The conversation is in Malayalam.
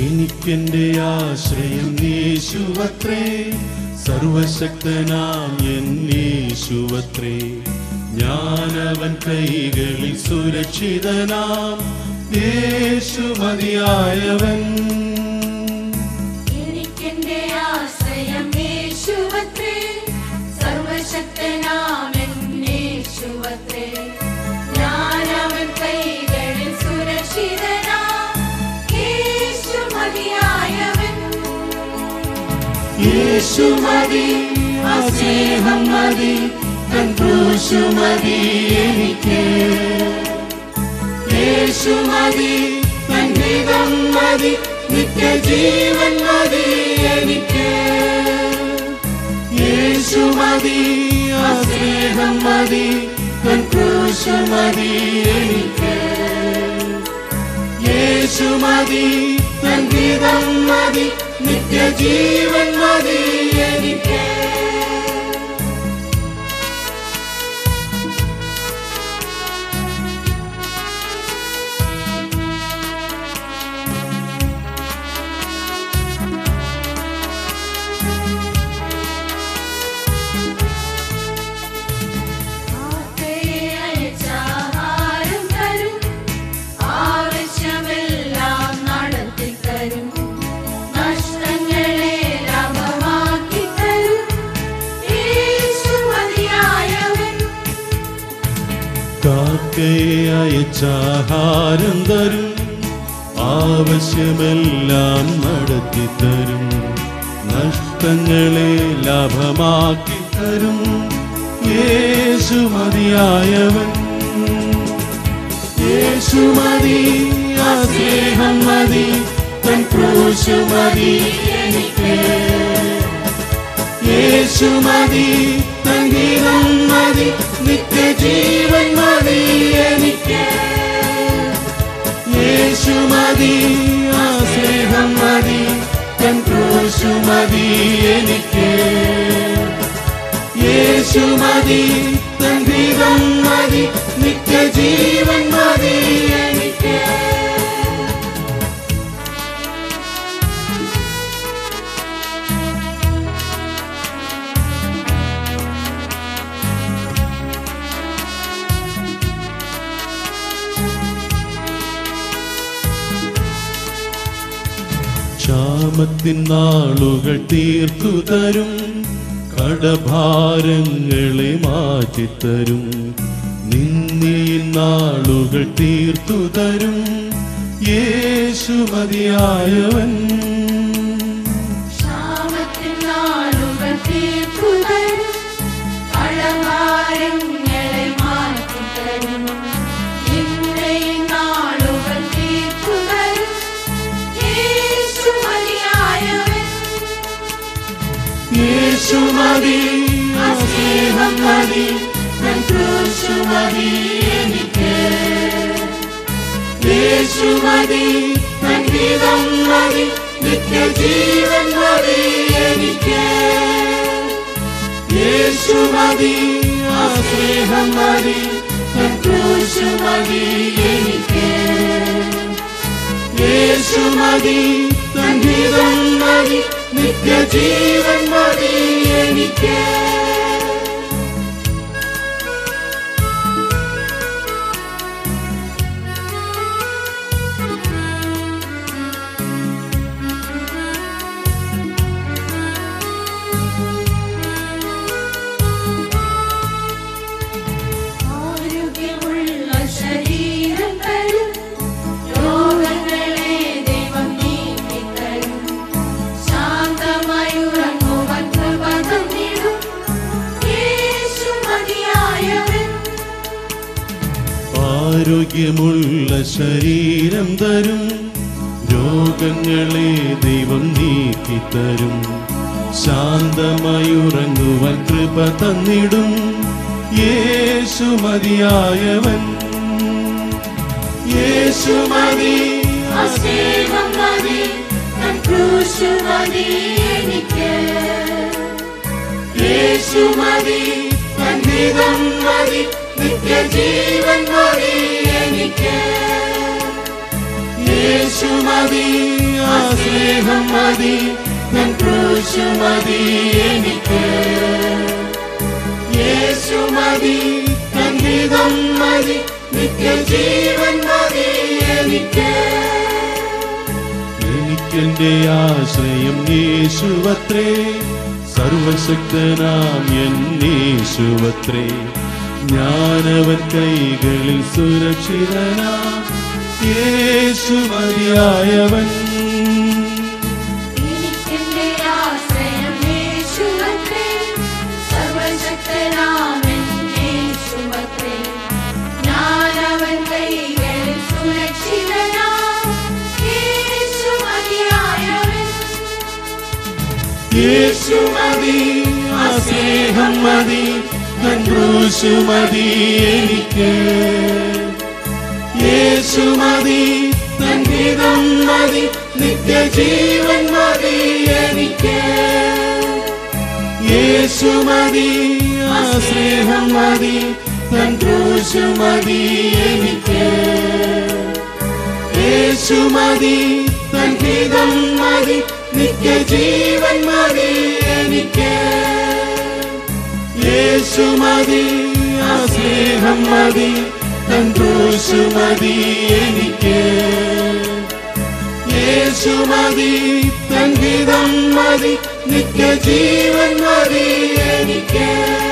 എനിക്കെന്റെ ആശ്രയം യേശുവത്രേ സർവശക്തനാം എൻ യേശുവത്രേ ഞാനവൻ കൈകളിൽ സുരക്ഷിതനാം യേശു മതിയായവൻ എനിക്കെന്റെ ആശ്രയം യേശുവത്രേ സർവശക്തനാമൻ യേശുവത്രേ ഞാനവൻ കൈകളിൽ സുരക്ഷിതനാം യേശു മതിയായവൻ യേശു മതി ആ സ്നേഹം മതി തൻ ക്രൂശു മതി എനിക്ക് യേശു മതി തൻ ഹിതം മതി നിത്യജീവൻ മതി എനിക്ക് യേശു മതി ആ സ്നേഹം മതി തൻ ക്രൂശു മതി എനിക്ക് യേശു മതി തൻ ഹിതം മതി നിത്യജീവൻ മതി എനിക്ക് അയച്ചാഹാരം തരും ആവശ്യമെല്ലാം നടത്തി തരും നഷ്ടങ്ങളെ ലാഭമാക്കി തരും യേശു മതിയായവൻ കാക്കയെ അയച്ചാഹാരം തരും ആവശ്യമെല്ലാം നടത്തി തരും നഷ്ടങ്ങളെ ലാഭമാക്കി തരും യേശു മതിയായവൻ യേശു മതി ആ സ്നേഹം മതി തൻ ക്രൂശു മതി എനിക്ക് യേശു മതി സംഗീതം മതി നിത്യജീവൻ മതി എനിക്ക് യേശു മതി ആ സ്നേഹം മതി തൻ ക്രൂശു മതി എനിക്ക് യേശു മതി സംഗീതം മതി നിത്യജീവൻ മതി എനിക്ക് ക്ഷാമത്തിൻ നാളുകൾ തീർത്തു തരും കടഭാരങ്ങളെ മാറ്റിത്തരും നിന്നിൻ നാളുകൾ തീർത്തു തരും യേശു മതിയായവൻ ക്ഷാമത്തിൻ നാളുകൾ തീർത്തു തരും കടഭാരങ്ങളെ മാറ്റി തരും ഇന്നേ നാളുകൾ തീർത്തു തരും യേശു മതിയായവൻ യേശു മതി ആ സ്നേഹം മതി തൻ ക്രൂശു മതി എനിക്ക് യേശു മതി തൻ ഗീതം മതി നിത്യജീവൻ മതി എനിക്ക് യേശു മതി ആ സ്നേഹം മതി തൻ ക്രൂശു മതി എനിക്ക് യേശു മതി തൻ ഗീതം മതി നിത്യജീവൻ മതി എനിക്ക് ആരോഗ്യമുള്ള ശരീരം തരും രോഗങ്ങളെ ദൈവം നീക്കിത്തരും ശാന്തമായി ഉറങ്ങുവാൻ കൃപ തന്നിടും യേശു മതിയായവൻ ആരോഗ്യമുള്ള ശരീരം തരും രോഗങ്ങളെ ദൈവം നീക്കിത്തരും ശാന്തമായി ഉറങ്ങുവാൻ കൃപ തന്നിടും യേശു മതിയായവൻ യേശു മതി ആ സ്നേഹം മതി തൻ ക്രൂശ് മതി എനിക്ക് യേശു മതി സംഗീതം മതി നിത്യജീവൻ മതി എനിക്ക് യേശു യേശു മതി ആ സ്നേഹം മതി തൻ ക്രൂശു മതി എനിക്ക് യേശു മതി തൻ ഹിതം മതി നിത്യജീവൻ മതി എനിക്ക് എനിക്കെന്റെ ആശ്രയം യേശുവത്രേ സർവശക്തനാം എൻ യേശുവത്രേ ഞാനവൻ കൈകളിൽ സുരക്ഷിതനാം യേശു മതിയായവൻ എനിക്കെന്റെ ആശ്രയം യേശുവത്രേ, സർവ്വശക്തനാമൻ യേശുവത്രേ. ഞാനവൻ കൈകളിൽ സുരക്ഷിതനാം, യേശു മതിയായവൻ. യേശു മതി ആ സ്നേഹം മതി തൻ ക്രൂശു മതി എനിക്ക് യേശു മതി തൻ ഹിതം മതി നിത്യജീവൻ മതി എനിക്ക് യേശു മതി ആ സ്നേഹം മതി തൻ ക്രൂശു മതി എനിക്ക് യേശു മതി തൻ ഹിതം മതി നിത്യജീവൻ മതി എനിക്ക് യേശു മതി ആ സ്നേഹം മതി തൻ ക്രൂശു മതി എനിക്ക് യേശു മതി തൻ ഹിതം മതി നിത്യജീവൻ മതി എനിക്ക്